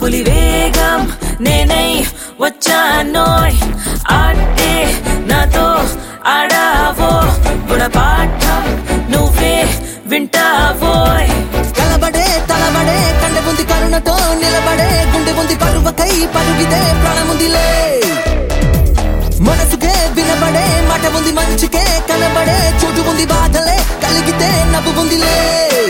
పులి వేగం నేనై వచ్చానోయ్ ఆటే నాతో ఆడావో గుణపాఠం నువ్వే వింటావోయ్ కలబడే తలబడే కండ ఉంది కరుణతో నిలబడే గుండె ఉంది పరువకై పరుగిదే ప్రాణముందిలే మనసుకే వినబడే మాట ఉంది మంచికే కనబడే చోటు ఉంది బాధలే కలిగితే నవ్వు ఉందిలే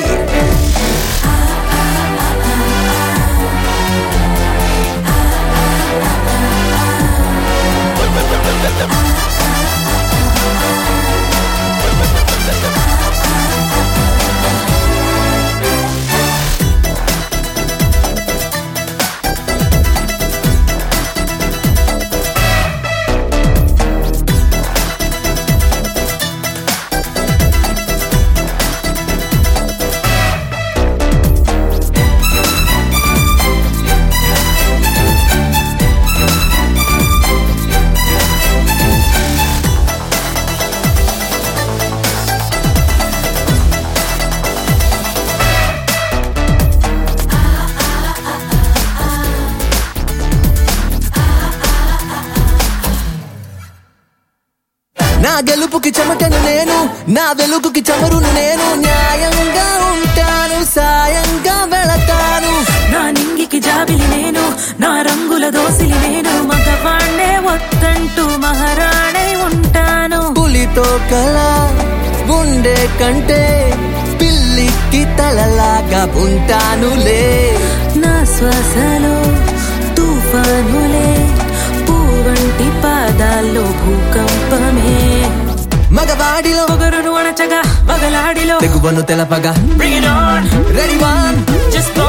నా గెలుపుకి చెమటను నేను నా వెలుగుకి చమరును నేను న్యాయంగా ఉంటాను సాయంగా వెళతాను నా నింగికి జాబిలి నేను నా రంగుల దోసిలి నేను మగవాణ్ణే వద్దంటూ మహారాణై ఉంటాను పులితో కల గుండె కంటే పిల్లికి తలలాగా ఉంటానులే నా శ్వాసలో తుఫానులే పూవంటి పాదాల్లో భూకంపమే మగవాడిలో పొగరును అణచగా వగలాడిలో తెగువను తెలపగా Bring it on, ready one just go